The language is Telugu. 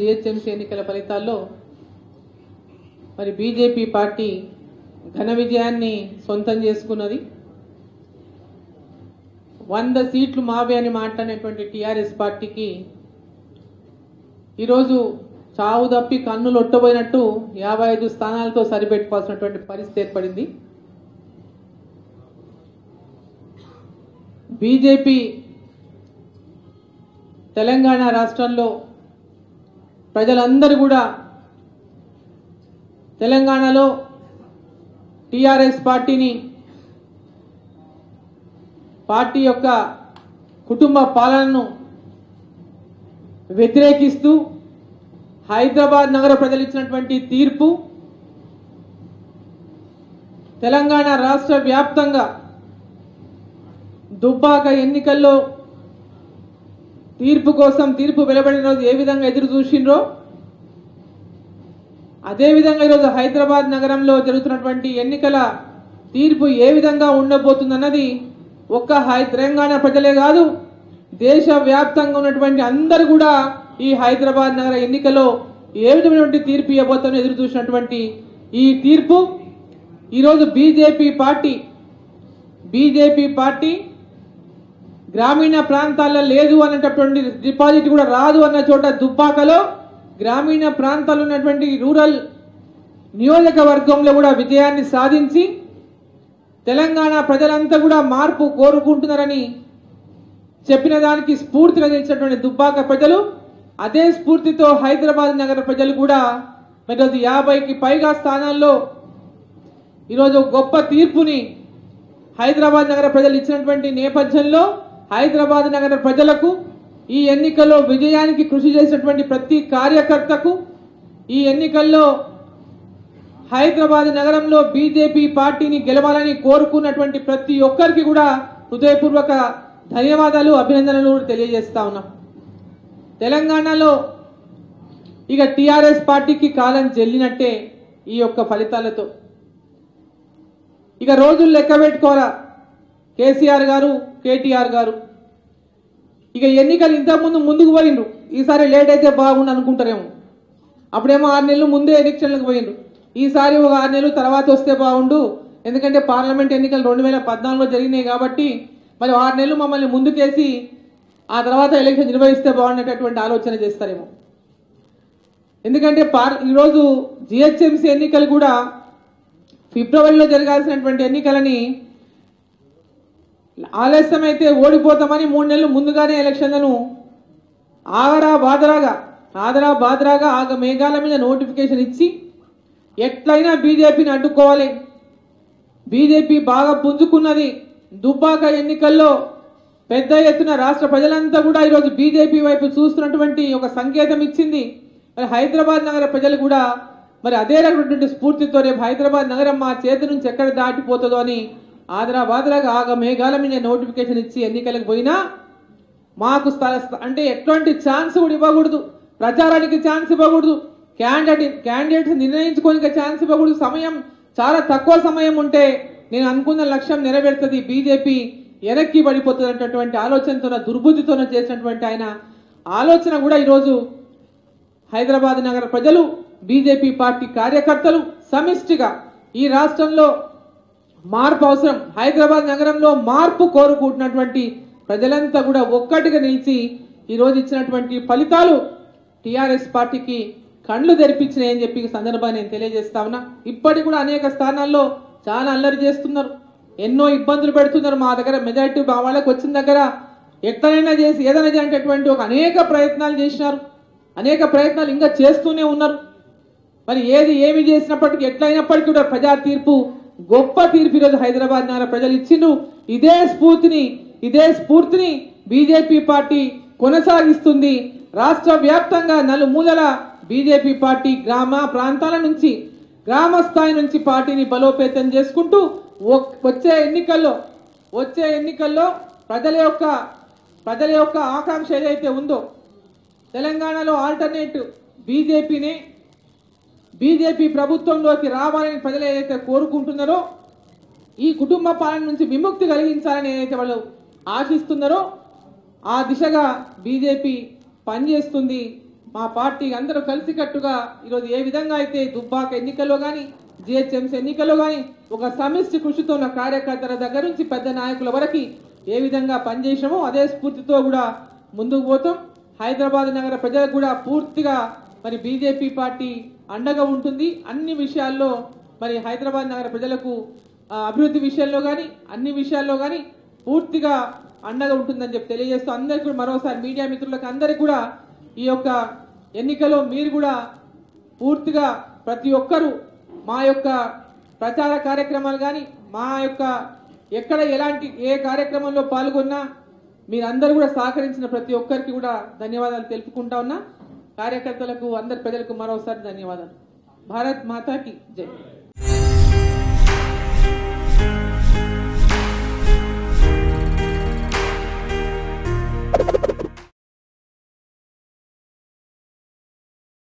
జిహెచ్ఎంసీ ఎన్నికల ఫలితాల్లో మరి బీజేపీ పార్టీ ఘన విజయాన్ని సొంతం చేసుకున్నది వంద సీట్లు మావే అని మాట్లాడినటువంటి టీఆర్ఎస్ పార్టీకి ఈరోజు చావు తప్పి కన్నులు ఒట్టబోయినట్టు యాభై ఐదు స్థానాలతో సరిపెట్టుకోవాల్సినటువంటి పరిస్థితి ఏర్పడింది బీజేపీ తెలంగాణ రాష్ట్రంలో ప్రజలందరూ కూడా తెలంగాణలో టీఆర్ఎస్ పార్టీని పార్టీ యొక్క కుటుంబ పాలనను వ్యతిరేకిస్తూ హైదరాబాద్ నగర ప్రజలు ఇచ్చినటువంటి తీర్పు తెలంగాణ రాష్ట్ర వ్యాప్తంగా దుబ్బాక ఎన్నికల్లో తీర్పు కోసం తీర్పు వెలువడిన రోజు ఏ విధంగా ఎదురు చూసిండ్రో అదేవిధంగా ఈరోజు హైదరాబాద్ నగరంలో జరుగుతున్నటువంటి ఎన్నికల తీర్పు ఏ విధంగా ఉండబోతుందన్నది ఒక్క హై తెలంగాణ ప్రజలే కాదు దేశ వ్యాప్తంగా ఉన్నటువంటి అందరూ కూడా ఈ హైదరాబాద్ నగర ఎన్నికలో ఏ విధమైనటువంటి తీర్పు ఇవ్వబోతుందో ఎదురు చూసినటువంటి ఈ తీర్పు ఈరోజు బీజేపీ పార్టీ బీజేపీ పార్టీ గ్రామీణ ప్రాంతాల్లో లేదు అన్నటువంటి డిపాజిట్ కూడా రాదు అన్న చోట దుబ్బాకలో గ్రామీణ ప్రాంతాల్లో ఉన్నటువంటి రూరల్ నియోజకవర్గంలో కూడా విజయాన్ని సాధించి తెలంగాణ ప్రజలంతా కూడా మార్పు కోరుకుంటున్నారని చెప్పిన దానికి స్ఫూర్తిగా నిలిచినటువంటి దుబ్బాక ప్రజలు అదే స్ఫూర్తితో హైదరాబాద్ నగర ప్రజలు కూడా ఈరోజు యాభైకి పైగా స్థానాల్లో ఈరోజు గొప్ప తీర్పుని హైదరాబాద్ నగర ప్రజలు ఇచ్చినటువంటి నేపథ్యంలో హైదరాబాద్ నగర ప్రజలకు ఈ ఎన్నికల్లో విజయానికి కృషి చేసినటువంటి ప్రతి కార్యకర్తకు ఈ ఎన్నికల్లో హైదరాబాద్ నగరంలో బీజేపీ పార్టీని గెలవాలని కోరుకున్నటువంటి ప్రతి ఒక్కరికి కూడా హృదయపూర్వక ధన్యవాదాలు అభినందనలు కూడా తెలియజేస్తా ఉన్నాం తెలంగాణలో ఇక టిఆర్ఎస్ పార్టీకి కాలం చెల్లినట్టే ఈ యొక్క ఫలితాలతో ఇక రోజులు లెక్క పెట్టుకోరా కేసీఆర్ గారు కేటీఆర్ గారు ఇక ఎన్నికలు ఇంతకుముందు ముందుకు పోయిండ్రు ఈసారి లేట్ అయితే బాగుండు అనుకుంటారేమో అప్పుడేమో ఆరు నెలలు ముందే ఎలక్షన్లకు పోయిండ్రు ఈసారి ఒక ఆరు నెలలు తర్వాత వస్తే బాగుండు ఎందుకంటే పార్లమెంట్ ఎన్నికలు రెండు వేల పద్నాలుగులో జరిగినాయి కాబట్టి మరి ఆరు నెలలు మమ్మల్ని ముందుకేసి ఆ తర్వాత ఎలక్షన్ నిర్వహిస్తే బాగుండేటటువంటి ఆలోచన చేస్తారేమో ఎందుకంటే పార్ ఈరోజు జిహెచ్ఎంసీ ఎన్నికలు కూడా ఫిబ్రవరిలో జరగాల్సినటువంటి ఎన్నికలని ఆలస్యం అయితే ఓడిపోతామని మూడు నెలలు ముందుగానే ఎలక్షన్లను ఆగరా బాదరాగా ఆదరా బాదరాగా ఆగ మేఘాల మీద నోటిఫికేషన్ ఇచ్చి ఎట్లయినా బీజేపీని అడ్డుకోవాలి బీజేపీ బాగా పుంజుకున్నది దుబ్బాక ఎన్నికల్లో పెద్ద ఎత్తున రాష్ట్ర ప్రజలంతా కూడా ఈరోజు బీజేపీ వైపు చూస్తున్నటువంటి ఒక సంకేతం ఇచ్చింది మరి హైదరాబాద్ నగర ప్రజలు కూడా మరి అదే రకమైనటువంటి స్ఫూర్తితో రేపు హైదరాబాద్ నగరం మా చేతి నుంచి ఎక్కడ దాటిపోతుందో అని ఆదరా బాదరాగా ఆగ మేఘాల మీద నోటిఫికేషన్ ఇచ్చి ఎన్నికలకు పోయినా మాకు స్థల అంటే ఎటువంటి ఛాన్స్ కూడా ఇవ్వకూడదు ప్రచారానికి ఛాన్స్ ఇవ్వకూడదు క్యాండిడేట్ క్యాండిడేట్స్ నిర్ణయించుకోనికి ఛాన్స్ ఇవ్వకూడదు సమయం చాలా తక్కువ సమయం ఉంటే నేను అనుకున్న లక్ష్యం నెరవేరుతుంది బీజేపీ వెనక్కి పడిపోతుంది అనేటటువంటి ఆలోచనతో దుర్బుద్ధితో చేసినటువంటి ఆయన ఆలోచన కూడా ఈరోజు హైదరాబాద్ నగర ప్రజలు బీజేపీ పార్టీ కార్యకర్తలు సమిష్టిగా ఈ రాష్ట్రంలో మార్పు అవసరం హైదరాబాద్ నగరంలో మార్పు కోరుకుంటున్నటువంటి ప్రజలంతా కూడా ఒక్కటిగా నిలిచి ఈ రోజు ఇచ్చినటువంటి ఫలితాలు టిఆర్ఎస్ పార్టీకి కండ్లు తెరిపించినాయని చెప్పి ఈ సందర్భాన్ని నేను తెలియజేస్తా ఉన్నా ఇప్పటికి కూడా అనేక స్థానాల్లో చాలా అల్లరి చేస్తున్నారు ఎన్నో ఇబ్బందులు పెడుతున్నారు మా దగ్గర మెజారిటీ మా వాళ్ళకి వచ్చిన దగ్గర ఎట్లనైనా చేసి ఏదైనా చేసేటటువంటి ఒక అనేక ప్రయత్నాలు చేసినారు అనేక ప్రయత్నాలు ఇంకా చేస్తూనే ఉన్నారు మరి ఏది ఏమి చేసినప్పటికీ ఎట్లయినప్పటికీ కూడా ప్రజా తీర్పు గొప్ప తీర్పు ఈరోజు హైదరాబాద్ నగర ప్రజలు ఇచ్చిండ్రు ఇదే స్ఫూర్తిని ఇదే స్ఫూర్తిని బీజేపీ పార్టీ కొనసాగిస్తుంది రాష్ట్ర వ్యాప్తంగా నలుమూలల బీజేపీ పార్టీ గ్రామ ప్రాంతాల నుంచి గ్రామ స్థాయి నుంచి పార్టీని బలోపేతం చేసుకుంటూ ఒక్- వచ్చే ఎన్నికల్లో వచ్చే ఎన్నికల్లో ప్రజల యొక్క ప్రజల యొక్క ఆకాంక్ష ఏదైతే ఉందో తెలంగాణలో ఆల్టర్నేట్ బీజేపీని బీజేపీ ప్రభుత్వంలోకి రావాలని ప్రజలు ఏదైతే కోరుకుంటున్నారో ఈ కుటుంబ పాలన నుంచి విముక్తి కలిగించాలని ఏదైతే వాళ్ళు ఆశిస్తున్నారో ఆ దిశగా బీజేపీ పనిచేస్తుంది మా పార్టీ అందరూ కలిసికట్టుగా ఈరోజు ఏ విధంగా అయితే దుబ్బాక ఎన్నికల్లో కానీ జిహెచ్ఎంసీ ఎన్నికల్లో కానీ ఒక సమిష్టి కృషితో ఉన్న కార్యకర్తల దగ్గర నుంచి పెద్ద నాయకుల వరకు ఏ విధంగా పనిచేసామో అదే స్ఫూర్తితో కూడా ముందుకు పోతాం హైదరాబాద్ నగర ప్రజలకు కూడా పూర్తిగా మరి బీజేపీ పార్టీ అండగా ఉంటుంది అన్ని విషయాల్లో మరి హైదరాబాద్ నగర ప్రజలకు ఆ, అభివృద్ధి విషయంలో కానీ అన్ని విషయాల్లో కానీ పూర్తిగా అండగా ఉంటుందని చెప్పి తెలియజేస్తూ అందరికీ కూడా మరోసారి మీడియా మిత్రులకు అందరికీ కూడా ఈ యొక్క ఎన్నికలో మీరు కూడా పూర్తిగా ప్రతి ఒక్కరూ మా యొక్క ప్రచార కార్యక్రమాలు కానీ మా యొక్క ఎక్కడ ఎలాంటి ఏ కార్యక్రమంలో పాల్గొన్నా మీరందరూ కూడా సహకరించిన ప్రతి ఒక్కరికి కూడా ధన్యవాదాలు తెలుపుకుంటా ఉన్నా కార్యకర్తలకు అందరి ప్రజలకు మరోసారి ధన్యవాదాలు భారత్ మాతాకి జై